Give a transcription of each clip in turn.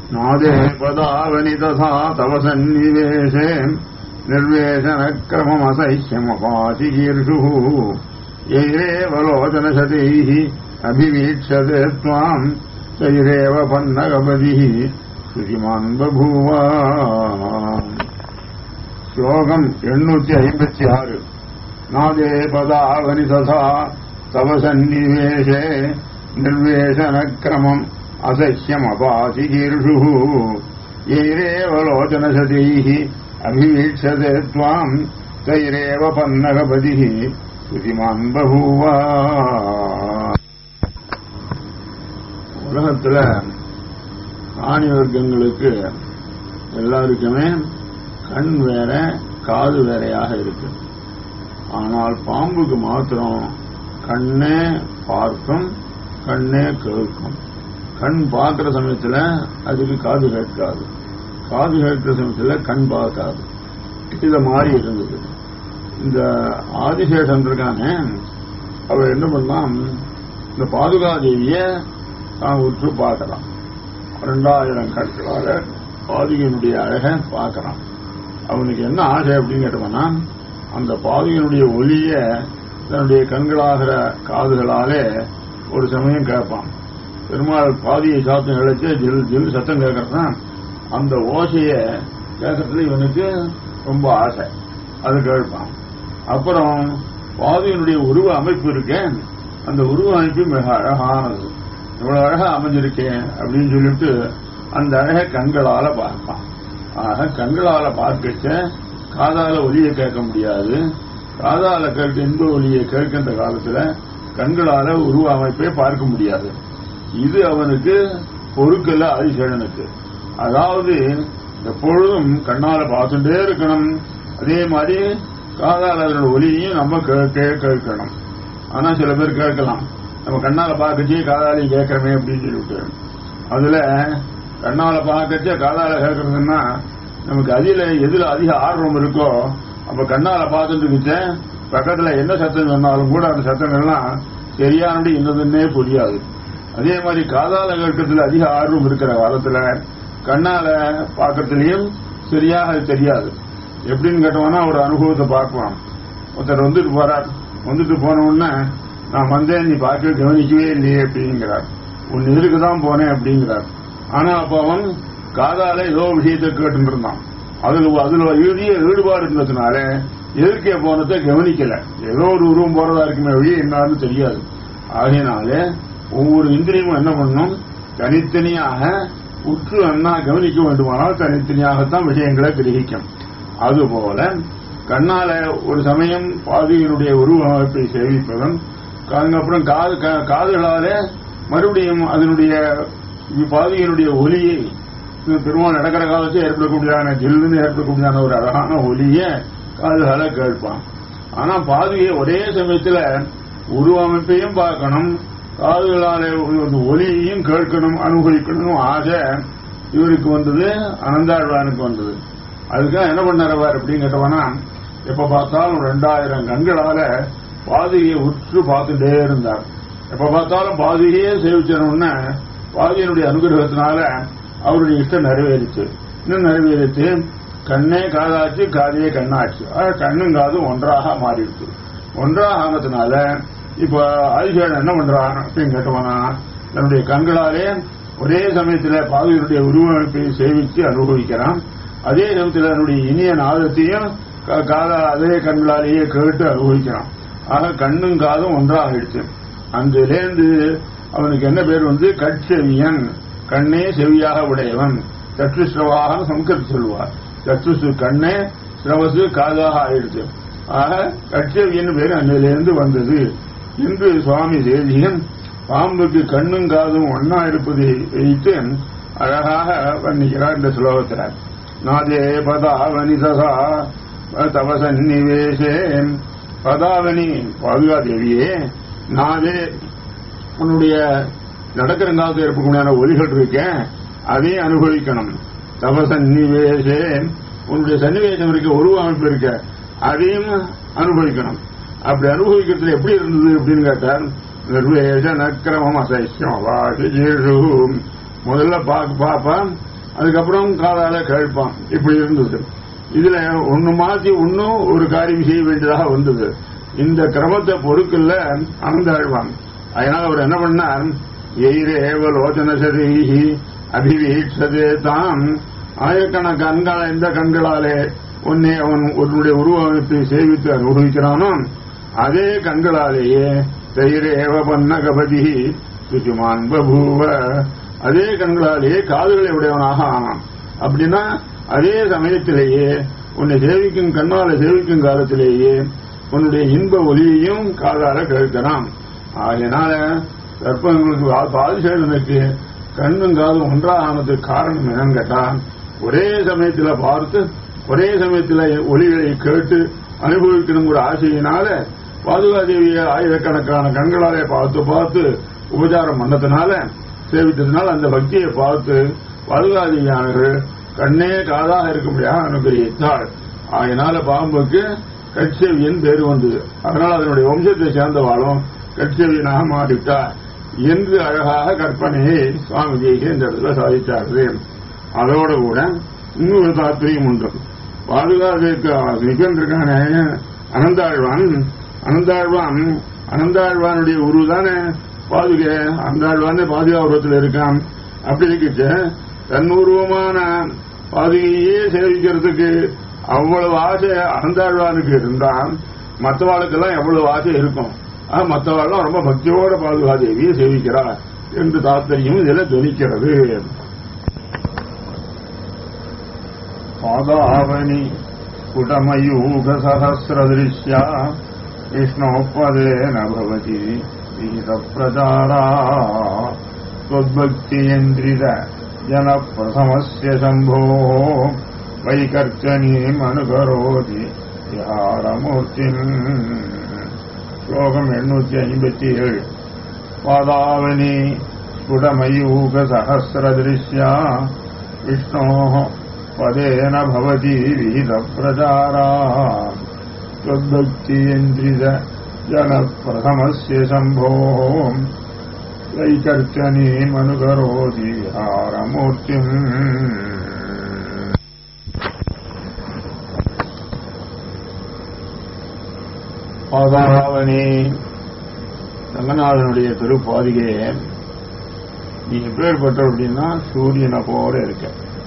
नादे पदावनि तथा तव सन्निवेशे निर्वेशनक्रममसह्यमपाचिकीर्षुः यैरेव लोचनशतैः अभिवीक्षते त्वाम् तैरेव पन्नगपतिः श्रुतिमान् बभूव ஸ்லோகம் எண்ணூத்தி ஐம்பத்தி ஆறு நாதே பதாவனி ததா தவ சந்நிவேஷே நிர்வேஷனக்கிரமம் அசஹ்யம் அபாசிகீர்ஷு யைரேவ லோச்சனசதைः அபிவீட்சதே त्वाम् தைரேவ பன்னகபதிः ஸ்ருதிமான் பபூவ உலகத்துல ஆணி வர்க்கங்களுக்கு எல்லாருக்குமே கண் வேற காது வேறையாக இருக்கு ஆனால் பாம்புக்கு மாத்திரம் கண்ணே பார்க்கும் கண்ணே கேட்கும் கண் பார்க்கிற சமயத்துல அதுக்கு காது கேட்காது காது கேட்கிற சமயத்துல கண் பார்க்காது இத மாதிரி இருந்தது இந்த ஆதிசேஷன் இருக்கானே அவர் என்ன பண்ணலாம் இந்த பாதுகாதேவிய தான் உற்று பார்க்கலாம் ரெண்டாயிரம் கற்களால பாதுகையினுடைய அழகை பார்க்கறான் அவனுக்கு என்ன ஆசை அப்படின்னு கேட்டவனா அந்த பாதுகையினுடைய ஒலிய தன்னுடைய கண்களாகிற காதுகளாலே ஒரு சமயம் கேட்பான் பெருமாள் பாதியை சாத்தம் இழைச்சு ஜில் ஜில் சத்தம் கேட்கறதுனா அந்த ஓசைய கேட்கறதுல இவனுக்கு ரொம்ப ஆசை அது கேட்பான் அப்புறம் பாதியினுடைய உருவ அமைப்பு இருக்கேன் அந்த உருவ அமைப்பு மிக அழகானது இவ்வளவு அழகா அமைஞ்சிருக்கேன் அப்படின்னு சொல்லிட்டு அந்த அழகை கண்களால பார்ப்பான் ஆக கண்களால பார்க்கச்ச காதால ஒலியை கேட்க முடியாது காதால கேட்க இன்ப ஒலியை கேட்கின்ற காலத்துல கண்களால உருவ அமைப்பை பார்க்க முடியாது இது அவனுக்கு பொறுக்கல ஆதிசேடனுக்கு அதாவது எப்பொழுதும் கண்ணால பார்த்துட்டே இருக்கணும் அதே மாதிரி காதால அதனோட ஒலியையும் நம்ம கேட்கணும் ஆனா சில பேர் கேட்கலாம் நம்ம கண்ணால பார்க்கச்சு காதாலையும் கேட்கறமே அப்படின்னு சொல்லிட்டு அதுல கண்ணால பார்க்கச்ச காதால கேட்கறதுன்னா நமக்கு அதில எதுல அதிக ஆர்வம் இருக்கோ அப்ப கண்ணால பார்த்துட்டு இருந்துச்ச பக்கத்துல என்ன சத்தம் சொன்னாலும் கூட அந்த சத்தங்கள்லாம் சரியானபடி என்னதுன்னே புரியாது அதே மாதிரி காதால கேட்கறதுல அதிக ஆர்வம் இருக்கிற காலத்துல கண்ணால பார்க்கறதுலயும் சரியாக அது தெரியாது எப்படின்னு கேட்டோம்னா ஒரு அனுபவத்தை பார்க்கலாம் ஒருத்தர் வந்துட்டு போறார் வந்துட்டு போன உடனே நான் வந்தேன் நீ பார்க்க கவனிக்கவே இல்லையே அப்படிங்கிறார் உன் எதிர்க்கு தான் போனேன் அப்படிங்கிறார் ஆனா அப்ப அவன் காதால ஏதோ விஷயத்தை கேட்டு இருந்தான் அதுல அதுல ஈடிய ஈடுபாடு இருந்ததுனால எதிர்க்கே போனதை கவனிக்கல ஏதோ ஒரு உருவம் போறதா இருக்குமே வழி என்னன்னு தெரியாது ஆகையினால ஒவ்வொரு இந்திரியமும் என்ன பண்ணும் தனித்தனியாக உற்று அண்ணா கவனிக்க வேண்டுமானால் தனித்தனியாகத்தான் விஷயங்களை கிரகிக்கும் அதுபோல கண்ணால ஒரு சமயம் பாதியினுடைய உருவ அமைப்பை சேவிப்பதும் அதுக்கப்புறம் காது காதுகளால மறுபடியும் அதனுடைய பாதியினுடைய ஒலியை பெருமாள் நடக்கிற காலத்தில் ஏற்படக்கூடியதான ஜில்லுன்னு ஏற்படக்கூடியதான ஒரு அழகான ஒலிய காதுகால கேட்பான் ஆனா பாதியை ஒரே சமயத்துல உருவமைப்பையும் பார்க்கணும் காதுகளால ஒலியையும் கேட்கணும் அனுபவிக்கணும் ஆசை இவருக்கு வந்தது அனந்தாழ்வானுக்கு வந்தது அதுக்காக என்ன பண்ணாரவர் அப்படின்னு கேட்டவனா எப்ப பார்த்தாலும் ரெண்டாயிரம் கண்களால பாதியை உற்று பார்த்துட்டே இருந்தார் எப்ப பார்த்தாலும் பாதியே சேவிச்சணும்னா பாதியினுடைய அனுகிரகத்தினால அவருடைய இஷ்டம் நிறைவேறிச்சு இன்னும் நிறைவேறிச்சு கண்ணே காதாச்சு காதையே கண்ணாச்சு கண்ணும் காதும் ஒன்றாக மாறிடுச்சு ஒன்றாக ஆனதுனால இப்ப ஆதிசேடன் என்ன பண்றான் அப்படின்னு கேட்டவனா தன்னுடைய கண்களாலே ஒரே சமயத்துல பாதியினுடைய உருவமைப்பை சேவித்து அனுபவிக்கிறான் அதே சமயத்தில் அதனுடைய இனிய நாதத்தையும் காத அதே கண்களாலேயே கேட்டு அனுபவிக்கிறான் ஆக கண்ணும் காதும் ஒன்றாகிடுச்சு அங்கிலேருந்து அவனுக்கு என்ன பேர் வந்து கட்செவியன் கண்ணே செவியாக உடையவன் சற்று சிரவாக சம்ஸ்கிருத் சொல்லுவார் சற்று கண்ணே சிரவசு காதாக ஆயிடுச்சு ஆக கட்செவியன் பேர் அன்னிலிருந்து வந்தது என்று சுவாமி தேவியன் பாம்புக்கு கண்ணும் காதும் ஒன்னா இருப்பதை வைத்து அழகாக வர்ணிக்கிறார் இந்த ஸ்லோகத்தில் நாதே பதாவனி சதா தவ சந்நிவேசே பதாவனி பாதுகா தேவியே நாதே உன்னுடைய நடக்கிற காலத்தில் இருக்கக்கூடிய ஒலிகள் இருக்கேன் அதையும் அனுபவிக்கணும் தவ சந்நிவேசே உன்னுடைய சன்னிவேசம் இருக்க உருவமைப்பு இருக்க அதையும் அனுபவிக்கணும் அப்படி அனுபவிக்கிறதுல எப்படி இருந்தது அப்படின்னு கேட்டார் நிர்வேஷ நக்கிரமம் அசைஷ்யம் முதல்ல பார்க்க பாப்பா அதுக்கப்புறம் காதால கேட்பான் இப்படி இருந்தது இதுல ஒண்ணு மாத்தி ஒன்னும் ஒரு காரியம் செய்ய வேண்டியதாக வந்தது இந்த கிரமத்தை பொறுக்கல்ல அனந்தாழ்வான் அதனால அவர் என்ன பண்ணார் எயிரேவ லோச்சன சரீஹி அபிவீட்சதே தாம் ஆயிரக்கணக்கான கண்கள இந்த கண்களாலே உன்னை அவன் உன்னுடைய உருவகத்தை சேவித்து அனுபவிக்கிறானோ அதே கண்களாலேயே தைரேவ பன்னகபதி சுசுமான் பபூவ அதே கண்களாலேயே காதுகளை உடையவனாக ஆனான் அப்படின்னா அதே சமயத்திலேயே உன்னை சேவிக்கும் கண்ணால சேவிக்கும் காலத்திலேயே உன்னுடைய இன்ப ஒலியையும் காதால கேட்கிறான் ஆகையினால கற்பங்களுக்கு பாதிசேலனுக்கு கண்ணும் காதும் ஒன்றாக ஆனதுக்கு காரணம் என்னன்னு கேட்டா ஒரே சமயத்துல பார்த்து ஒரே சமயத்துல ஒலிகளை கேட்டு அனுபவிக்கணும் ஒரு ஆசையினால பாதுகாதேவிய ஆயிரக்கணக்கான கண்களாலே பார்த்து பார்த்து உபச்சாரம் பண்ணதுனால சேவித்ததுனால அந்த பக்தியை பார்த்து பாதுகாதேவியானவர்கள் கண்ணே காதாக இருக்கும்படியாக அனுகிரகித்தாள் அதனால பாம்புக்கு கட்சேவியன் பேரு வந்தது அதனால் அதனுடைய வம்சத்தை சேர்ந்தவாளும் கட்சேவியனாக மாறிவிட்டார் என்று அழகாக கற்பனையை சுவாமிஜிக்கு இந்த இடத்துல சாதித்தார்கள் அதோட கூட இன்னொரு தாத்திரியம் உண்டு பாதுகாதேக்கு நிகழ்ந்திருக்கான அனந்தாழ்வான் அனந்தாழ்வான் அனந்தாழ்வானுடைய உருவு தானே பாதுக அனந்தாழ்வானே பாதுகா உருவத்தில் இருக்கான் அப்படி இருக்கிச்சு தன்னுருவமான பாதுகையே சேவிக்கிறதுக்கு அவ்வளவு ஆசை அனந்தாழ்வானுக்கு இருந்தால் மற்றவாளுக்கெல்லாம் எவ்வளவு ஆசை இருக்கும் மற்றவாள்லாம் ரொம்ப பக்தியோட பாதுகாதேவியை சேவிக்கிறார் என்று தாத்தரியம் இதில் துணிக்கிறது பாதாவனி குடமயூக சகசிரதிருஷ்யா விஷ்ணோப்பதேன பவதி விகித பிரச்சாரா त्वद्भक्तियन्द्रित जनप्रथमस्य शम्भोः वैकर्चनीम् अनुकरोति விஹாரமூர்த்திம் ஸ்லோகம் எண்ணூத்தி ஐம்பத்தி ஏழு பாதாவனி ஸ்புடமயூக சகசிரதிருஷ்யா விஷ்ணோ பதேன பவதி விகித பிரச்சாரா त्वद्भक्तियन्द्रित जनप्रथमस्य शम्भोः वैकर्चनीमनुकरोति विहारमूर्तिम् பாதாவணி ரங்கநாதனுடைய திருப்பாதிகையே நீ எப்பேற்பட்ட அப்படின்னா சூரியனை போல இருக்க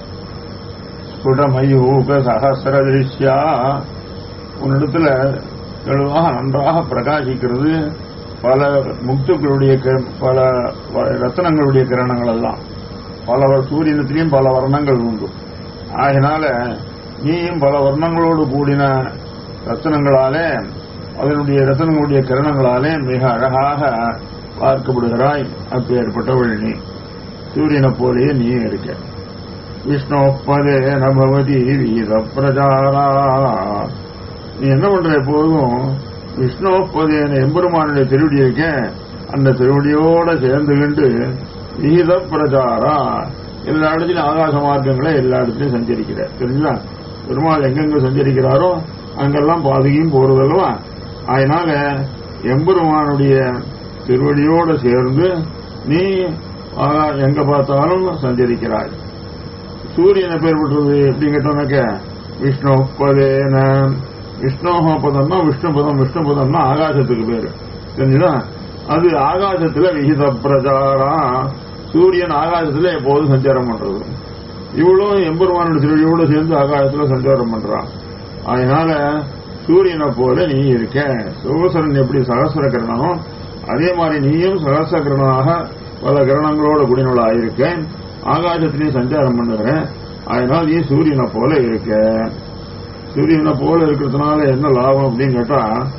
ஸ்புடமயூக சகசிர திருஷ்யா உன்னிடத்துல தெளிவாக நன்றாக பிரகாசிக்கிறது பல முக்துக்களுடைய கி- பல வ- ரத்னங்களுடைய கிரணங்கள் எல்லாம் பல வ- சூரியனத்திலையும் பல வர்ணங்கள் உண்டு ஆகினால நீயும் பல வர்ணங்களோடு கூடின ரத்தனங்களாலே அதனுடைய ரத்தனங்களுடைய கிரணங்களாலே மிக அழகாக பார்க்கப்படுகிறாய் அப்பேற்பட்டவள் நீ சூரியனை போலேயே நீ இருக்க விஷ்ணோப்பதே நபவதி வீர பிரஜாரா நீ என்ன பண்ற எப்போதும் விஷ்ணோப்பதேன எம்பெருமானுடைய திருவடி இருக்க அந்த திருவடியோட சேர்ந்துகிண்டு வீத பிரச்சாரா எல்லா இடத்துலயும் ஆகாச மார்க்கங்களை எல்லா இடத்துலயும் சஞ்சரிக்கிற தெரிஞ்சுதா பெருமாள் எங்கெங்க சஞ்சரிக்கிறாரோ அங்கெல்லாம் பாதையும் போறதல்லவா அதனால எம்பெருமானுடைய திருவடியோட சேர்ந்து நீ ஆகா- எங்க பார்த்தாலும் சஞ்சரிக்கிறாய் சூரியனை பேர் பெற்றது எப்படி கேட்டோம்னாக்க விஷ்ணு பதேன விஷ்ணோஹ பதம்னா விஷ்ணு பதம் விஷ்ணு பதம்னா ஆகாசத்துக்கு பேரு தெரிஞ்சுதா அது ஆகாசத்துல விகித பிரச்சாரா சூரியன் ஆகாசத்துல எப்போதும் சஞ்சாரம் பண்றது இவளும் எம்பெருமானோட திருவடியோட சேர்ந்து ஆகாசத்துல சஞ்சாரம் பண்றான் அதனால சூரியனை போல நீ இருக்க சுகசரன் எப்படி சகசிர கிரணமோ அதே மாதிரி நீயும் சகசிர கிரணமாக பல கிரணங்களோட குடிநூலாக இருக்க ஆகாசத்திலையும் சஞ்சாரம் பண்ணுற அதனால் நீ சூரியனை போல இருக்க சூரியனை போல இருக்கிறதுனால என்ன லாபம் அப்படின்னு கேட்டா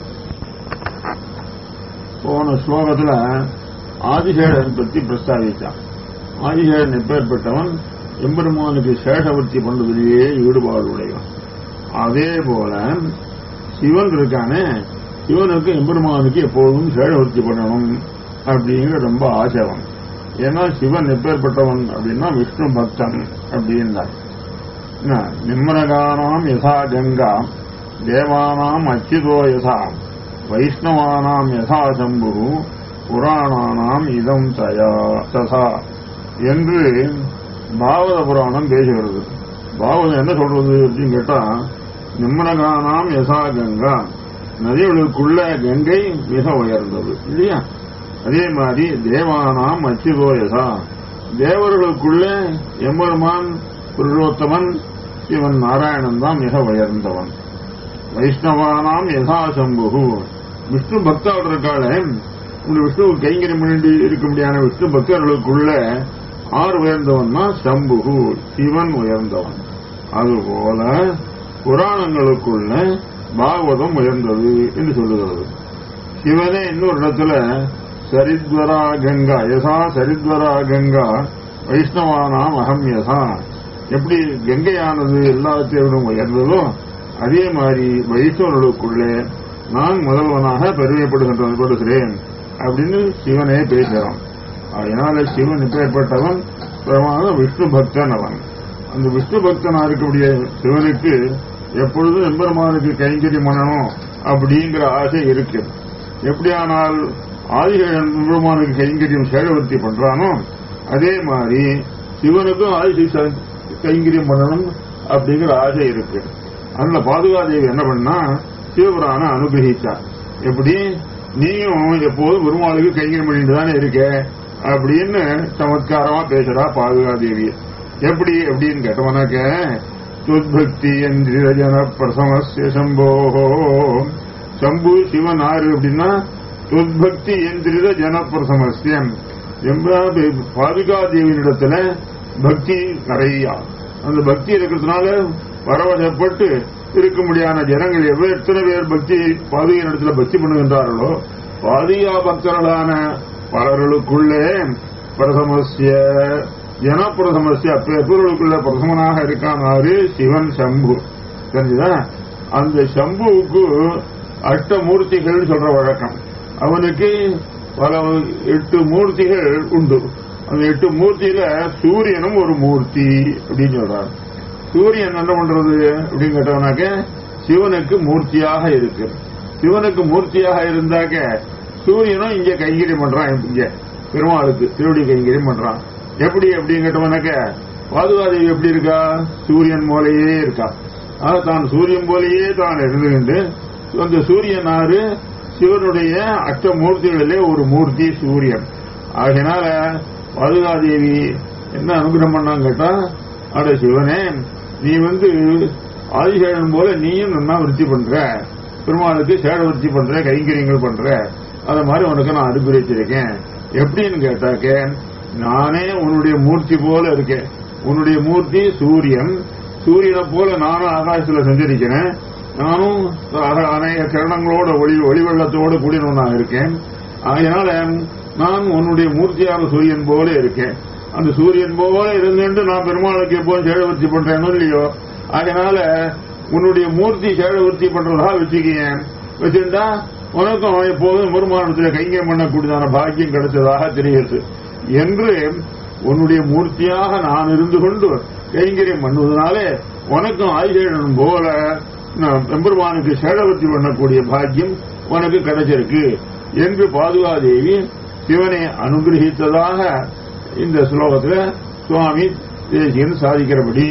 போன ஸ்லோகத்துல ஆதிசேடன் பத்தி பிரஸ்தாவிச்சான் ஆதிசேடன் எப்பேற்பட்டவன் எம்பெருமானுக்கு சேஷவர்த்தி பண்றதிலேயே ஈடுபாடு உடையவன் அதே போல சிவன் இருக்கானே சிவனுக்கு எம்பெருமானுக்கு எப்போதும் சேஷவர்த்தி பண்ணணும் அப்படிங்கிற ரொம்ப ஆசைவன் ஏன்னா சிவன் எப்பேற்பட்டவன் அப்படின்னா விஷ்ணு பக்தன் அப்படின்னார் என்ன, நிம்மனகானாம் யசா கங்கா தேவானாம் அச்சிதோ யசா வைஷ்ணவானாம் யசா சம்பு புராணானாம் இதம் தயா தசா என்று பாவத புராணம் பேசுகிறது பாவதம் என்ன சொல்றது அப்படின்னு கேட்டா நிம்மனகானாம் யசா கங்கா நதிகளுக்குள்ள கங்கை மிக உயர்ந்தது இல்லையா அதே மாதிரி தேவானாம் அச்சுதோ யசா தேவர்களுக்குள்ள எம்பெருமான் புருஷோத்தமன் சிவன் நாராயணன் தான் மிக உயர்ந்தவன் வைஷ்ணவானாம் யசா சம்பு விஷ்ணு பக்தர்கள் இருக்காளே இந்த விஷ்ணு கைங்கரியம் பண்ணிட்டு இருக்க முடியாத விஷ்ணு பக்தர்களுக்குள்ள ஆறு உயர்ந்தவன்னா சம்பு சிவன் உயர்ந்தவன் அதுபோல புராணங்களுக்குள்ள பாகவதம் உயர்ந்தது என்று சொல்லுகிறது சிவனே இன்னொரு இடத்துல சரித்வரா கங்கா யசா சரித்வரா கங்கா வைஷ்ணவானாம் அகம் யசா எப்படி கங்கையானது எல்லாத்தையும் உயர்ந்ததோ அதே மாதிரி வைஷ்ணவர்களுக்குள்ளே நான் முதல்வனாக பெருமைப்படுகின்றேன் அப்படின்னு சிவனே பேசுகிறான் அதனால சிவன் இப்பேற்பட்டவன் பிரமாத விஷ்ணு பக்தன் அவன் அந்த விஷ்ணு பக்தனா இருக்கக்கூடிய சிவனுக்கு எப்பொழுதும் எம்பெருமானுக்கு கைங்கரியம் பண்ணணும் அப்படிங்கிற ஆசை இருக்கு எப்படியானால் ஆதிகள் எம்பெருமானுக்கு கைங்கரியம் சேழவர்த்தி பண்றானோ அதே மாதிரி சிவனுக்கும் ஆயுஷி கைங்கரியம் பண்ணணும் அப்படிங்கிற ஆசை இருக்கு அதுல பாதுகாதேவி என்ன பண்ணா சிவபுராண அனுகிரகிச்சா எப்படி நீயும் எப்போதும் பெருமாளுக்கு கைங்கரியம் பண்ணிட்டு தானே இருக்க அப்படின்னு சமத்காரமா பேசுறா பாதுகாதேவி எப்படி எப்படின்னு கேட்டவனாக்க துத்பக்தி எந்திரஜன பிரசமஸ்ய சம்போஹோ சம்பு சிவன் ஆறு அப்படின்னா துத்பக்தி எந்திரித ஜனப்பிரசமஸ்யம் பாதுகாதேவியிடத்துல பக்தி நிறைய அந்த பக்தி இருக்கிறதுனால வரவசப்பட்டு இருக்க முடியாத ஜனங்கள் எவ்வளவு எத்தனை பேர் பக்தி பாதுகையின் இடத்துல பக்தி பண்ணுகின்றார்களோ பாதுகா பக்தர்களான பலர்களுக்குள்ளே பிரதமசிய ஜனப்பிரதமசிய அப்பேர்களுக்குள்ள பிரதமனாக இருக்கானாரு சிவன் சம்பு தெரிஞ்சுதா அந்த சம்புவுக்கு அஷ்டமூர்த்திகள் சொல்ற வழக்கம் அவனுக்கு பல எட்டு மூர்த்திகள் உண்டு அந்த எட்டு மூர்த்தியில சூரியனும் ஒரு மூர்த்தி அப்படின்னு சொல்றாரு சூரியன் என்ன பண்றது அப்படின்னு கேட்டவனாக்க சிவனுக்கு மூர்த்தியாக இருக்கு சிவனுக்கு மூர்த்தியாக இருந்தாக்க சூரியனும் இங்க கைங்கரியம் பண்றான் இங்க பெருமாளுக்கு திருவடி கைங்கரியம் பண்றான் எப்படி அப்படின்னு கேட்டவனாக்க பாதுகாதேவி எப்படி இருக்கா சூரியன் போலயே இருக்கா ஆக தான் சூரியன் போலயே தான் இருந்துகிட்டு அந்த சூரியன் ஆறு சிவனுடைய அஷ்டமூர்த்திகளிலே ஒரு மூர்த்தி சூரியன் ஆகையினால பாதுகாதேவி என்ன அனுகிரகம் பண்ணான்னு கேட்டா அட சிவனே நீ வந்து ஆதிசேடன் போல நீயும் நல்லா விருத்தி பண்ற பெருமாளுக்கு சேட விருத்தி பண்ற கைங்கரியங்கள் பண்ற அத மாதிரி உனக்கு நான் அனுப்பிச்சிருக்கேன் எப்படின்னு கேட்டாக்க நானே உன்னுடைய மூர்த்தி போல இருக்கேன் உன்னுடைய மூர்த்தி சூரியன் சூரியனை போல நானும் ஆகாசத்துல சஞ்சரிக்கிறேன் நானும் அநேக கிரணங்களோட ஒளி ஒளி வெள்ளத்தோடு கூடினவனா இருக்கேன் அதனால நான் உன்னுடைய மூர்த்தியான சூரியன் போல இருக்கேன் அந்த சூரியன் போல இருந்துட்டு நான் பெருமாளுக்கு எப்போதும் சேழவர்த்தி பண்றேனோ இல்லையோ அதனால உன்னுடைய மூர்த்தி சேழவர்த்தி பண்றதா வச்சுக்கேன் வச்சிருந்தா உனக்கும் எப்போதும் பெருமானத்துல கைங்கரம் பண்ணக்கூடியதான பாக்கியம் கிடைச்சதாக தெரியுது என்று உன்னுடைய மூர்த்தியாக நான் இருந்து கொண்டு கைங்கரியம் பண்ணுவதனாலே உனக்கும் ஆயுதம் போல எம்பெருமானுக்கு சேழவர்த்தி பண்ணக்கூடிய பாக்கியம் உனக்கு கிடைச்சிருக்கு என்று பாதுகாதேவி சிவனை அனுகிரகித்ததாக இந்த ஸ்லோகத்தில் சுவாமி தேசியன் சாதிக்கிறபடி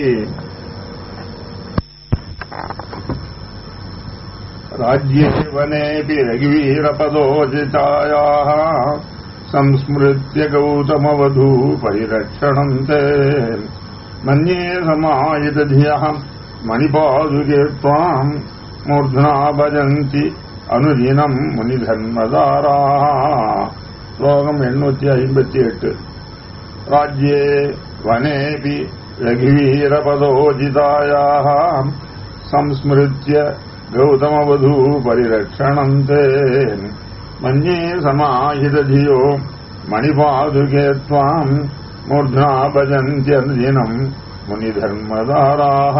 राज्येवनेऽपि रघुवीरपदोजितायाः संस्मृत्य गौतमवधू परिरक्षणम् ते मन्ये समायितधियः मणिपादुके त्वाम् मूर्ध्ना भजन्ति अनुदिनम् मुनिधर्मदाराः श्लोकम् एण्णूति ऐम्बति एट् राज्ये वनेऽपि रघुवीरपदोजितायाः संस्मृत्य गौतमवधू परिरक्षणम् ते मन्ये समाहितधियो मणिपादुके त्वाम् मूर्ध्ना भजन्त्यनुदिनम् முனிதர்மதாராக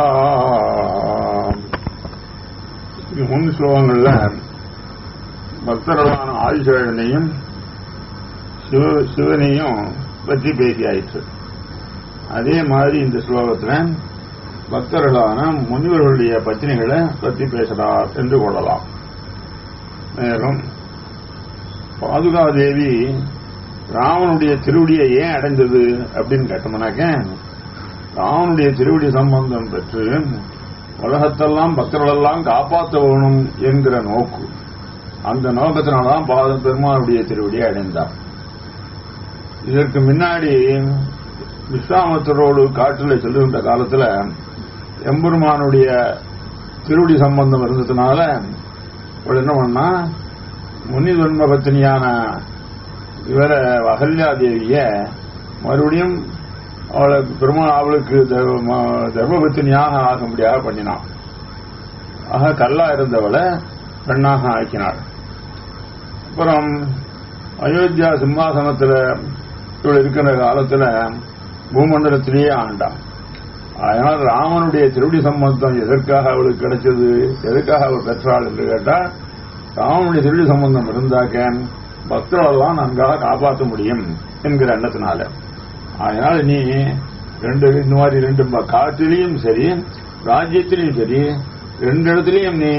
முன் ஸ்லோகங்கள்ல பக்தர்களான ஆதிசேழனையும் சிவ சிவனையும் பற்றி பேசியாயிற்று அதே மாதிரி இந்த ஸ்லோகத்துல பக்தர்களான முனிவர்களுடைய பத்தினிகளை பற்றி பேசுகிறார் என்று கொள்ளலாம் மேலும் பாதுகாதேவி ராவனுடைய திருவடியை ஏன் அடைந்தது அப்படின்னு கேட்டோம்னாக்க ராமனுடைய திருவடி சம்பந்தம் பெற்று உலகத்தெல்லாம் பக்தர்களெல்லாம் காப்பாற்ற வேணும் என்கிற நோக்கு அந்த நோக்கத்தினால்தான் பாத பெருமானுடைய திருவடியை அடைந்தார் இதற்கு முன்னாடி விஸ்வாமத்தரோடு காட்டில் செல்லுகின்ற காலத்துல எம்பெருமானுடைய திருவடி சம்பந்தம் இருந்ததுனால அவள் என்ன பண்ணா முனி பத்தினியான இவர அகல்யாதேவிய மறுபடியும் அவளை பெருமா அவளுக்கு தர்மபத்தினியாக ஆகும்படியாக பண்ணினான் ஆக கல்லா இருந்தவளை பெண்ணாக ஆக்கினாள் அப்புறம் அயோத்தியா சிம்மாசனத்துல இவள் இருக்கிற காலத்துல பூமண்டலத்திலேயே ஆண்டான் அதனால் ராமனுடைய திருவடி சம்பந்தம் எதற்காக அவளுக்கு கிடைச்சது எதற்காக அவள் பெற்றாள் என்று கேட்டால் ராமனுடைய திருவடி சம்பந்தம் இருந்தாக்க பக்தர்களெல்லாம் நன்காக காப்பாற்ற முடியும் என்கிற எண்ணத்தினால அதனால நீ ரெண்டு இந்த மாதிரி ரெண்டு காட்டிலையும் சரி ராஜ்யத்திலையும் சரி ரெண்டு இடத்துலையும் நீ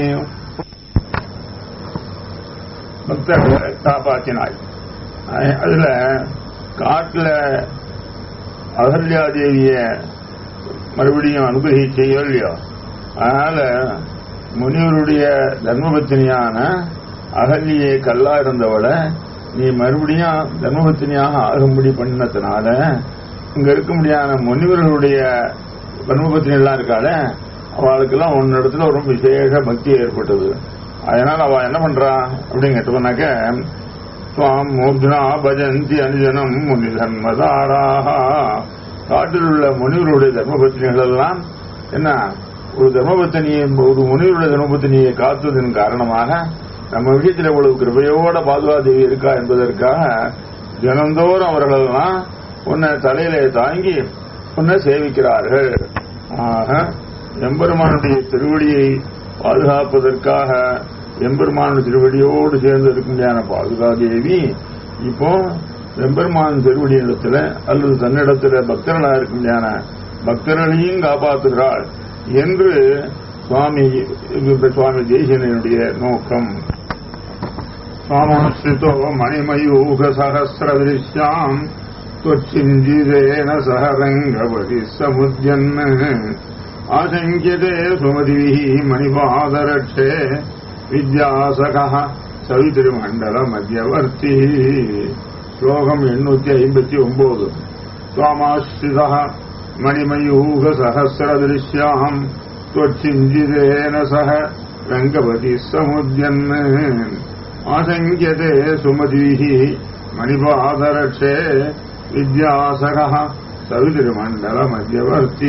பக்தர்களை காப்பாற்றினாய் அதுல காட்டுல அகல்யாதேவிய மறுபடியும் அனுகிரகிச்சையோ இல்லையோ அதனால முனிவருடைய தர்மபத்தினியான அகல்லியை கல்லா இருந்தவளை நீ மறுபடியும் தர்மபத்தினியாக ஆகும்படி பண்ணினதுனால இங்க இருக்க முடியாத முனிவர்களுடைய தர்மபத்தினி எல்லாம் இருக்காள அவளுக்கெல்லாம் ஒன்னு இடத்துல ஒரு விசேஷ பக்தி ஏற்பட்டது அதனால அவ என்ன பண்றா அப்படின்னு கேட்டோம்னாக்க சுவாம் மூர்ஜனா பஜந்தி அனுஜனம் முனி தர்மதாராக காட்டில் உள்ள முனிவருடைய தர்மபத்தினிகள் எல்லாம் என்ன ஒரு தர்மபத்தினியை ஒரு முனிவருடைய தர்மபத்தினியை காத்துவதன் காரணமாக நம்ம விஷயத்தில் இவ்வளவு கிருபையோட பாதுகாதேவி இருக்கா என்பதற்காக தினந்தோறும் அவர்களெல்லாம் உன்னை தலையில தாங்கி உன்னை சேவிக்கிறார்கள் ஆக எம்பெருமானுடைய திருவடியை பாதுகாப்பதற்காக எம்பெருமானுடைய திருவடியோடு சேர்ந்து இருக்கும்படியான பாதுகாதேவி இப்போ எம்பெருமான் திருவடி இடத்துல அல்லது தன்னிடத்துல பக்தர்களா இருக்கும்படியான பக்தர்களையும் காப்பாற்றுகிறாள் என்று சுவாமி சுவாமி தேசியனுடைய நோக்கம் சாமாஸ்ரிதோ மணிமயூக சகசிரதிருஷ்யாம் त्वच्छिञ्जिरेण सह रङ्गवति समुद्यन् आशङ्क्यते सुमतिभिः मणिपादरक्षे विद्यासखः सवितृमण्डलमध्यवर्ती श्लोकम् एण्णूति ऐம்பத்தி ஒன்பது त्वामाश्रितः मणिमयूगसहस्रदृश्याम् त्वच्छिञ्जितेन सह रङ्गवति समुद्यन् आशङ्क्यते सुमतिभिः मणिपादरक्षे வித்யாசக சவிதிருமண்டல மத்தியவர்த்தி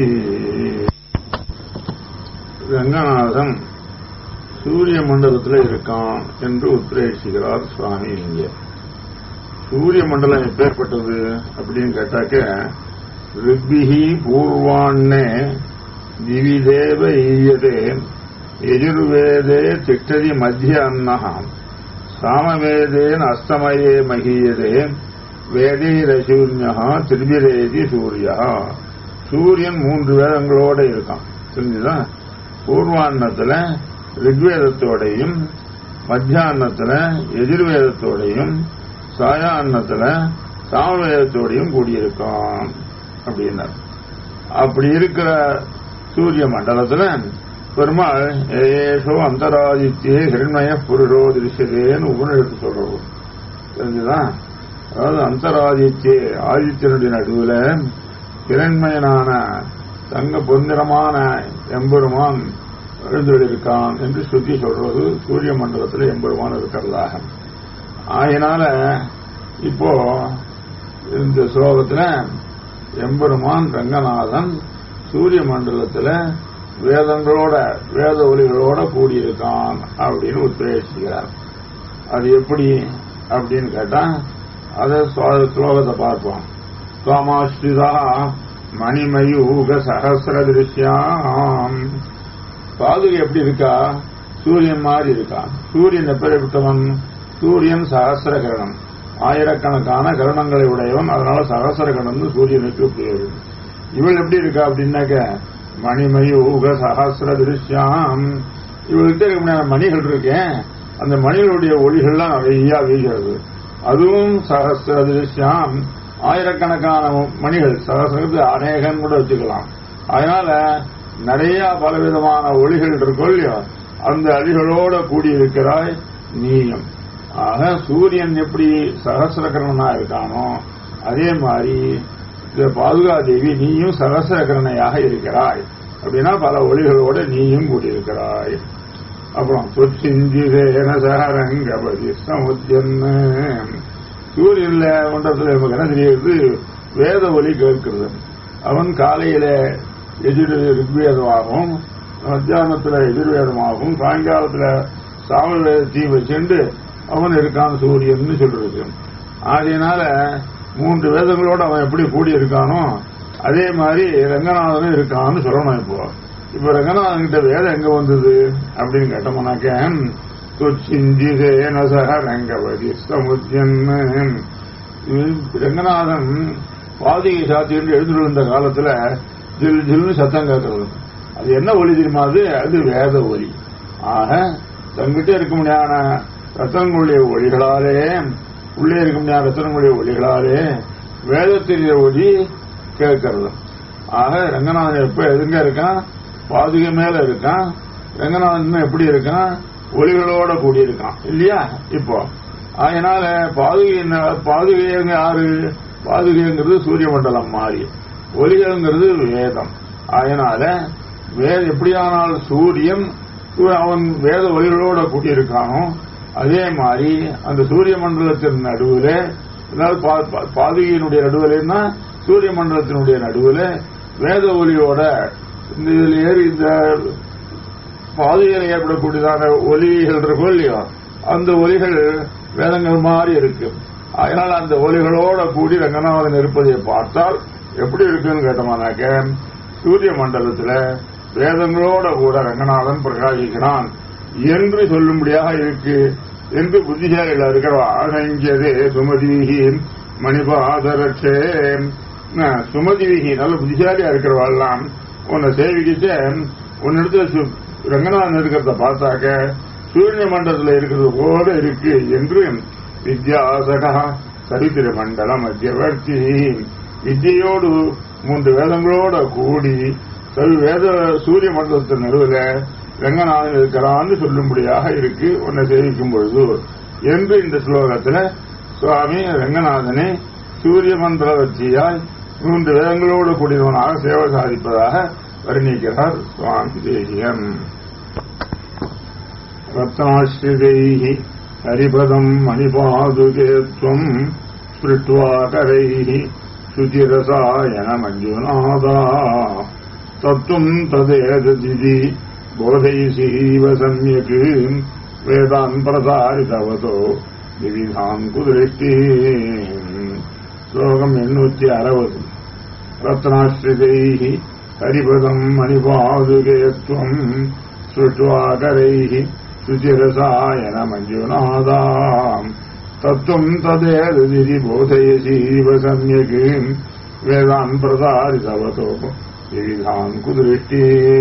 ரங்கநாதன் சூரிய மண்டலத்தில் இருக்கான் என்று உத்ரேசிக்கிறார் சுவாமி இங்கே சூரிய மண்டலம் எப்பேற்பட்டது அப்படின்னு கேட்டாக்க ரிக்பிஹி பூர்வாண்ணே திவிதேவ ஈயதே எஜுர்வேதே திட்டதி மத்திய அன்னகாம் சாமவேதேன் அஸ்தமயே மகியதே வேதீரசூன்யா திருபிரேதி சூரியா சூரியன் மூன்று வேதங்களோட இருக்கான் தெரிஞ்சுதா பூர்வாண்ணத்துல ரிக்வேதத்தோடையும் மத்தியான்னத்துல எதிர்வேதத்தோடையும் சாயான்னத்துல சாமவேதத்தோடையும் கூடியிருக்கான் அப்படின்னார் அப்படி இருக்கிற சூரிய மண்டலத்துல பெருமாள் ஏஷோ அந்தராதித்யே ஹிரண்மய புருஷோ திருஷ்யதேன்னு உபநிடத்து சொல்றோம் தெரிஞ்சுதான் அதாவது அந்தராதித்ய ஆதித்யனுடைய நடுவுல இரண்மயனான தங்க பொன்னிறமான எம்பெருமான் எழுந்திருக்கான் என்று சுத்தி சொல்றது சூரிய மண்டலத்தில் எம்பெருமான் இருக்கிறதாக ஆகினால இப்போ இந்த ஸ்லோகத்துல எம்பெருமான் ரங்கநாதன் சூரிய மண்டலத்துல வேதங்களோட வேத ஒலிகளோட கூடியிருக்கான் அப்படின்னு உத்ரேசிக்கிறார் அது எப்படி அப்படின்னு கேட்டா அதை ஸ்லோகத்தை பார்ப்போம் சோமாஸ்ரிதா மணிமயூக சகசிர திருஷ்யாம் பாதுகை எப்படி இருக்கா சூரியன் மாதிரி இருக்கான் சூரியன் எப்படிப்பட்டவன் சூரியன் சகசிர கிரணம் ஆயிரக்கணக்கான கிரணங்களை உடையவன் அதனால சகசிர கிரணம் சூரியனுக்கு பேரு இவள் எப்படி இருக்கா அப்படின்னாக்க மணிமயூக சகசிர திருஷ்யாம் இவள்கிட்ட இருக்க மணிகள் இருக்கேன் அந்த மணிகளுடைய ஒளிகள்லாம் நிறைய வீசுறது அதுவும் சகசிர திருஷ்யாம் ஆயிரக்கணக்கான மணிகள் சகசரத்து அநேகன் கூட வச்சுக்கலாம் அதனால நிறைய பலவிதமான ஒளிகள் இருக்கும் இல்லையோ அந்த அழிகளோட கூடியிருக்கிறாய் நீயும் ஆக சூரியன் எப்படி சகசிரகரணனா இருக்கானோ அதே மாதிரி இந்த பாதுகாதேவி நீயும் சகசிரகரணையாக இருக்கிறாய் அப்படின்னா பல ஒளிகளோட நீயும் கூடியிருக்கிறாய் அப்புறம் சொச்சிஞ்சிதேன சரங்கபதி சமுத்தியன்னு சூரியன்ல மண்டலத்தில் நமக்கு என்ன தெரியுது வேத ஒலி கேட்கிறது அவன் காலையில எதிர் ரிக்வேதமாகவும் மத்தியானத்துல எதிர்வேதமாகவும் சாயங்காலத்துல சாம வேதத்தையும் வச்சுண்டு அவன் இருக்கான் சூரியன் சொல்றது ஆகையினால மூன்று வேதங்களோட அவன் எப்படி கூடி இருக்கானோ அதே மாதிரி ரங்கநாதனும் இருக்கான்னு சொல்லணும் இப்போ இப்ப ரங்கநாதன் கிட்ட வேதம் எங்க வந்தது அப்படின்னு கேட்டோம்னாக்க தொச்சிஞ்சிதேன சக ரங்கவதி சமுத்தியன்னு ரங்கநாதன் பாதிகை சாத்திட்டு எழுந்துட்டு இருந்த காலத்துல ஜில் ஜில்னு சத்தம் கேட்கறது அது என்ன ஒலி தெரியுமா அது அது வேத ஒலி ஆக தங்கிட்ட இருக்க முடியாத ரத்தனங்களுடைய ஒளிகளாலே உள்ளே இருக்க முடியாத ரத்தனங்களுடைய ஒளிகளாலே வேதத்தினுடைய ஒலி கேட்கறது ஆக ரங்கநாதன் எப்ப எதுங்க இருக்கான் பாதுகை மேல இருக்கான் ரங்கநாதன் எப்படி இருக்கான் ஒளிகளோட கூடி இருக்கான் இல்லையா இப்போ அதனால பாதுகை பாதுகைங்க யாரு பாதுகைங்கிறது சூரிய மண்டலம் மாறி ஒளிகள்ங்கிறது வேதம் அதனால வேத எப்படியானால் சூரியன் அவன் வேத ஒளிகளோட கூட்டியிருக்கானோ அதே மாதிரி அந்த சூரிய மண்டலத்தின் நடுவில் பாதுகையினுடைய நடுவில்னா சூரிய மண்டலத்தினுடைய நடுவில் வேத ஒளியோட இந்த இதில் ஏறி இந்த பாதுகையில் ஏற்படக்கூடியதான ஒலிகள் இருக்கும் இல்லையோ அந்த ஒலிகள் வேதங்கள் மாதிரி இருக்கு அதனால அந்த ஒலிகளோட கூடி ரங்கநாதன் இருப்பதை பார்த்தால் எப்படி இருக்குன்னு கேட்டோம்னாக்க சூரிய மண்டலத்துல வேதங்களோட கூட ரங்கநாதன் பிரகாசிக்கிறான் என்று சொல்லும்படியாக இருக்கு என்று புத்திசாலிகள் இருக்கிறவா ஆனஞ்சதே சுமதிவிகி மணிபாதரட்சே சுமதிவிகி நல்ல புத்திசாலியா இருக்கிறவாள்லாம் உன்னை சேவிக்கிட்டு உன்னிடத்துல ரங்கநாதன் இருக்கிறத பார்த்தாக்க சூரிய மண்டலத்தில் இருக்கிறது போல இருக்கு என்று வித்யாசகா சரித்திர மண்டலம் மத்தியவர்த்தி வித்யோடு மூன்று வேதங்களோட கூடி வேத சூரிய மண்டலத்தின் நடுவில் ரங்கநாதன் இருக்கிறான்னு சொல்லும்படியாக இருக்கு உன்னை சேவிக்கும் பொழுது என்று இந்த ஸ்லோகத்தில் சுவாமி ரங்கநாதனை சூரிய மண்டலவர்த்தியாய் மூன்று வேதங்களோடு கூடியவனாக சேவை சாதிப்பதாக வர்ணிக்கிறார் சுவாமி தேசியம் ரத்னாஸ்ரிதைः हरिपदम् मणिपादुके त्वम् स्पृष्ट्वा करैः शुचिरसायनमञ्जुनादा तत्त्वम् तदेतदिति बोधयिषीव सम्यक् वेदान् प्रसारितवतो विविधान् कुदृष्टिः श्लोकम् एण्णूति अरवत् रत्नाश्रितैः हरिपदम् मणिपादुके त्वम् स्पृष्ट्वा करैः शुचिरसायन मञ्जुनादा तत्त्वम् तदेतदिति बोधयसीव सम्यक् वेदान् प्रसारितवतो विविधान् कुदृष्टि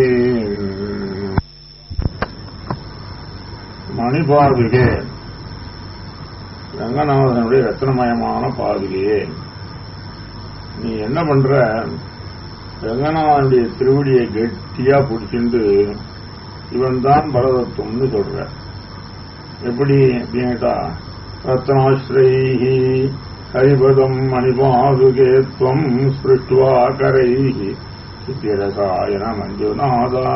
மணிபாதுகே ரங்கநாதனுடைய ரத்னமயமான பாதுகையே நீ என்ன பண்ற ரங்கநாதனுடைய திருவடியை கெட்டியா பிடிச்சிட்டு இவன் தான் பரதத்துவம்னு சொல்ற எப்படி அப்படின்ட்டா ரத்னாஸ்ரீஹி ஹரிபதம் மணிபாதுகே துவம் ஸ்பிருஷ்டுவா கரைஹி சித்திரசாயன மஞ்சுநாதா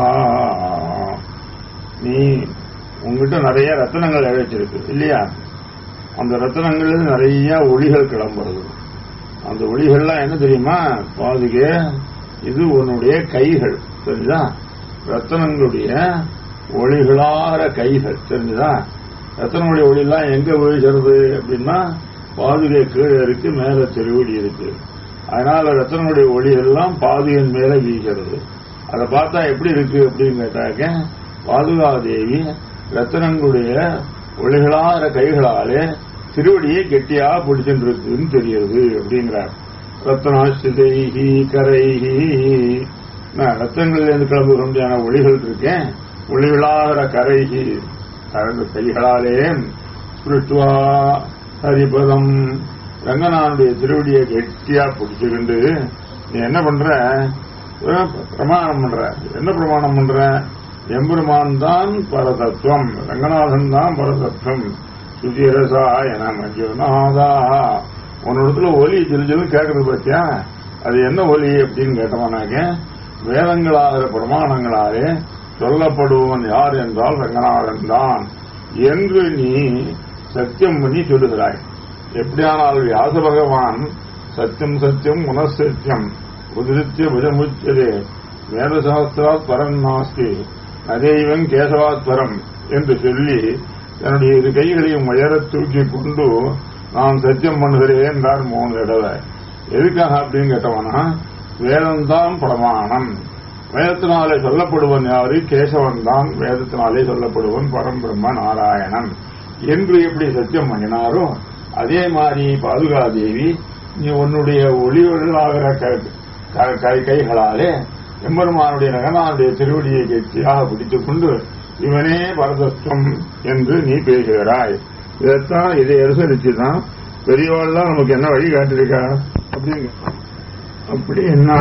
நீ உங்ககிட்ட நிறைய ரத்தனங்கள் இழைச்சிருக்கு இல்லையா அந்த ரத்தனங்கள் நிறைய ஒளிகள் கிளம்புறது அந்த ஒளிகள்லாம் என்ன தெரியுமா பாதுகே இது உன்னுடைய கைகள் தெரிஞ்சா ரத்தனங்களுடைய ஒளிகளார கைகள் தெரிஞ்சுதா ரத்தனங்களுடைய ஒளியெல்லாம் எங்க விழுகிறது அப்படின்னா பாதுகை கீழே இருக்கு மேல திருவடி இருக்கு அதனால ரத்தனங்களுடைய ஒளி எல்லாம் பாதுகையின் மேல வீசுறது அதை பார்த்தா எப்படி இருக்கு அப்படின்னு கேட்டாக்க பாதுகாதேவி ரத்தனங்களுடைய ஒளிகளார கைகளாலே திருவடியை கெட்டியா பிடிச்சுட்டு இருக்குன்னு தெரியுது அப்படிங்கிறார் ரத்தனாசிதைஹி கரைஹி நான் ரத்தங்களிலிருந்து கிளம்புகிற முடியான ஒளிகள் இருக்கேன் ஒளிகளாகிற கரைகி கரண்டு கைகளாலே ஸ்பிருஷ்டுவா ஹரிபதம் ரங்கநாதனுடைய திருவடியை கெட்டியா பிடிச்சுக்கிண்டு நீ என்ன பண்ற ஒரு பிரமாணம் பண்ற என்ன பிரமாணம் பண்ற எம்பெருமான் தான் பரதத்துவம் ரங்கநாதன் தான் பரதத்துவம் சுஜிரசா என மஞ்சுநாதா உன்னிடத்துல ஒலி ஜில் ஜில் கேட்கறது பத்தியா அது என்ன ஒலி அப்படின்னு கேட்டவனாக்க வேதங்களாகிற பிரமாணங்களாலே சொல்லப்படுவன் யார் என்றால் ரங்கநாதன் தான் என்று நீ சத்தியம் பண்ணி சொல்லுகிறாய் எப்படியானால் வியாச பகவான் சத்தியம் சத்தியம் உனசத்தியம் உதிரித்திய புஜமுச்சதே வேதசாஸ்திராத் பரம் நாஸ்தி நதெய்வம் கேசவாத் பரம் என்று சொல்லி தன்னுடைய இரு கைகளையும் உயரத் தூக்கி கொண்டு நான் சத்தியம் பண்ணுகிறேன் என்றார் மூணு தடவை எதுக்காக அப்படின்னு கேட்டவனா வேதம்தான் பிரமாணம் வேதத்தினாலே சொல்லப்படுவன் யாரு கேசவன் தான் வேதத்தினாலே சொல்லப்படுவன் பரம்பிரம்ம நாராயணன் என்று எப்படி சத்தியம் பண்ணினாரோ அதே மாதிரி பாதுகாதேவி நீ உன்னுடைய ஒளிவர்களாகிற கை கைகளாலே எம்பெருமானுடைய நகனானுடைய திருவடியை கெட்டியாக பிடித்துக் கொண்டு இவனே பரதத்துவம் என்று நீ பேசுகிறாய் இதைத்தான் இதை அனுசரிச்சு தான் பெரியவாள் தான் நமக்கு என்ன வழி காட்டிருக்கா அப்படிங்க அப்படி என்ன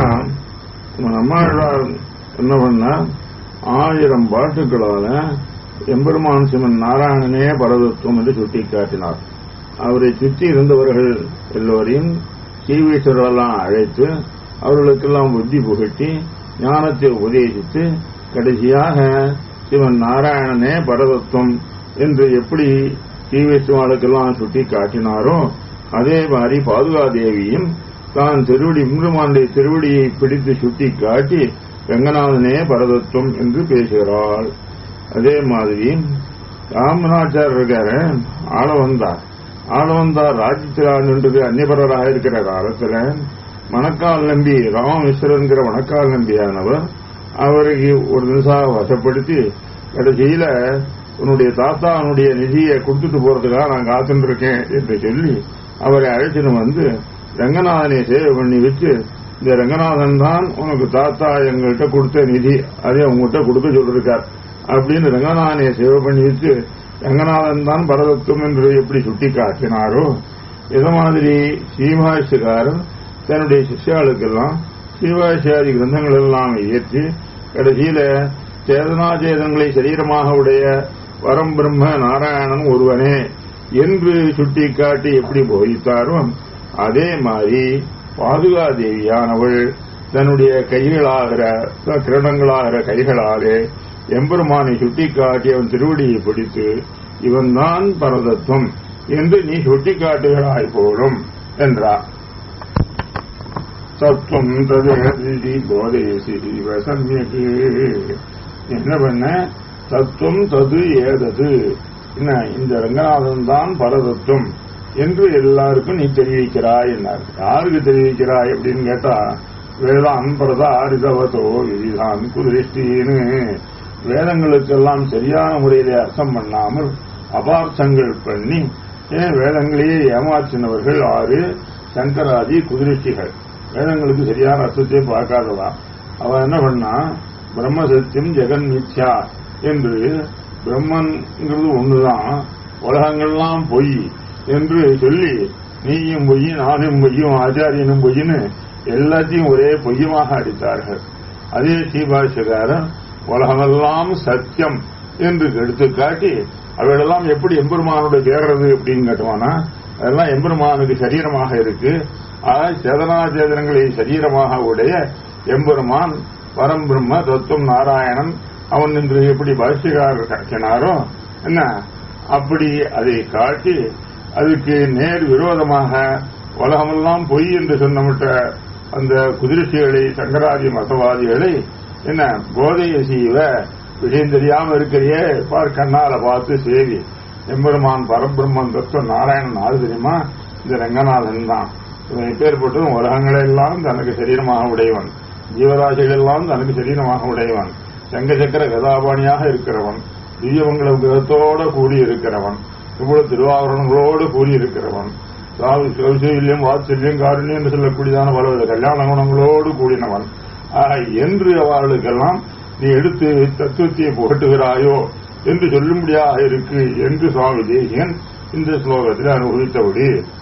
நம்மாழ்வார் என்ன பண்ணா ஆயிரம் பாட்டுகளால எம்பெருமான் சிவன் நாராயணனே பரதத்துவம் என்று சுட்டி காட்டினார் அவரை சுற்றி இருந்தவர்கள் எல்லோரையும் சீவீஸ்வரெல்லாம் அழைத்து அவர்களுக்கெல்லாம் புத்தி புகட்டி ஞானத்தை உபதேசித்து கடைசியாக சிவன் நாராயணனே பரதத்துவம் என்று எப்படி சீவேஸ்வர்களுக்கெல்லாம் சுட்டி காட்டினாரோ அதே மாதிரி பாதுகாதேவியும் தான் திருவடி இம்ருமானுடைய திருவடியை பிடித்து சுட்டி காட்டி ரங்கநாதனே பரதத்துவம் என்று பேசுகிறாள் அதே மாதிரி ராமநாச்சார் இருக்காரு ஆள வந்தார் ஆள வந்தார் ராஜ்யத்தில் நின்றது அந்நியபரராக இருக்கிற காலத்துல மணக்கால் நம்பி ராமேஸ்வரன்கிற மணக்கால் நம்பியானவர் அவருக்கு ஒரு நிமிஷம் வசப்படுத்தி கடைசியில உன்னுடைய தாத்தா அவனுடைய நிதியை கொடுத்துட்டு போறதுக்காக நான் காத்துட்டு இருக்கேன் என்று சொல்லி அவரை அழைச்சிட்டு வந்து ரங்கநாதனை சேவை பண்ணி வச்சு இந்த ரங்கநாதன் தான் உனக்கு தாத்தா எங்கள்கிட்ட கொடுத்த நிதி அதே உங்ககிட்ட கொடுக்க சொல்லிருக்கார் அப்படின்னு ரங்கநாதனை சேவை பண்ணி வச்சு ரங்கநாதன் தான் பரதத்துவம் என்று எப்படி சுட்டி காட்டினாரோ இது மாதிரி சீமாஷிகாரன் தன்னுடைய சிஷ்யாளுக்கெல்லாம் சீவாசியாதி கிரந்தங்கள் எல்லாம் இயற்றி கடைசியில சேதனாச்சேதங்களை சரீரமாக உடைய வரம் பிரம்ம நாராயணன் ஒருவனே என்று சுட்டி காட்டி எப்படி போதித்தாரோ அதே மாதிரி பாதுகாதேவியானவள் தன்னுடைய கைகளாகிற கிரணங்களாகிற கைகளாலே எம்பெருமானை சுட்டிக்காட்டி அவன் திருவடியை பிடித்து இவன் தான் பரதத்துவம் என்று நீ சுட்டிக்காட்டுகிறாய் போலும் என்றார் தத்துவம் தது போதேசி வசன்யக்கு என்ன பண்ண தத்துவம் தது ஏதது என்ன இந்த ரங்கநாதன் தான் பரதத்துவம் என்று எல்லாருக்கும் நீ தெரிவிக்கிறாய் என்னார் யாருக்கு தெரிவிக்கிறாய் அப்படின்னு கேட்டா வேதான் பிரதா ரிதவதோ விவிதான் குதிருஷ்டின்னு வேதங்களுக்கெல்லாம் சரியான முறையிலே அர்த்தம் பண்ணாமல் அபார்த்தங்கள் பண்ணி ஏன் வேதங்களையே ஏமாற்றினவர்கள் ஆறு சங்கராதி குதிருஷ்டிகள் வேதங்களுக்கு சரியான அர்த்தத்தை பார்க்காதவா அவன் என்ன பண்ணா பிரம்ம சத்தியம் ஜெகன் மித்யா என்று பிரம்மன்ங்கிறது ஒண்ணுதான் உலகங்கள்லாம் பொய் என்று சொல்லி நீயும் பொய் நானும் பொய்யும் ஆச்சாரியனும் பொய்ன்னு எல்லாத்தையும் ஒரே பொய்யமாக அடித்தார்கள் அதே ஸ்ரீபாஷகாரன் உலகமெல்லாம் சத்தியம் என்று எடுத்து காட்டி அவைகளெல்லாம் எப்படி எம்பெருமானோட சேர்றது அப்படின்னு கேட்டுவானா அதெல்லாம் எம்பெருமானுக்கு சரீரமாக இருக்கு ஆக சேதனாச்சேதனங்களை சரீரமாக உடைய எம்பெருமான் பரம்பிரம்ம தத்துவம் நாராயணன் அவன் என்று எப்படி பாஷ்யக்காரர் காட்டினாரோ என்ன அப்படி அதை காட்டி அதுக்கு நேர் விரோதமாக உலகமெல்லாம் பொய் என்று சொன்னமிட்ட அந்த குதிரசிகளை சங்கராதி மதவாதிகளை என்ன போதைய செய்வ விஷயம் தெரியாம இருக்கிறியே பார் கண்ணால பார்த்து சேவி எம்பெருமான் பரபிரம்மன் தத்துவம் நாராயணன் ஆறு தெரியுமா இந்த ரங்கநாதன் தான் இவன் எப்பேற்பட்டதும் உலகங்களெல்லாம் தனக்கு சரீரமாக உடையவன் ஜீவராசிகள் எல்லாம் தனக்கு சரீரமாக உடையவன் சங்க சக்கர கதாபாணியாக இருக்கிறவன் திவ்யமங்கல கிரகத்தோட கூடி இருக்கிறவன் இவ்வளவு திருவாவரணங்களோடு கூடி இருக்கிறவன் கௌசல்யம் வாத்சல்யம் காருண்யம் என்று சொல்லக்கூடியதான பலவித கல்யாண குணங்களோடு கூடினவன் ஆக என்று அவர்களுக்கெல்லாம் நீ எடுத்து தத்துவத்தை புகட்டுகிறாயோ என்று சொல்லும்படியாக இருக்கு என்று சுவாமி தேசியன் இந்த ஸ்லோகத்தில் அனுபவித்தபடி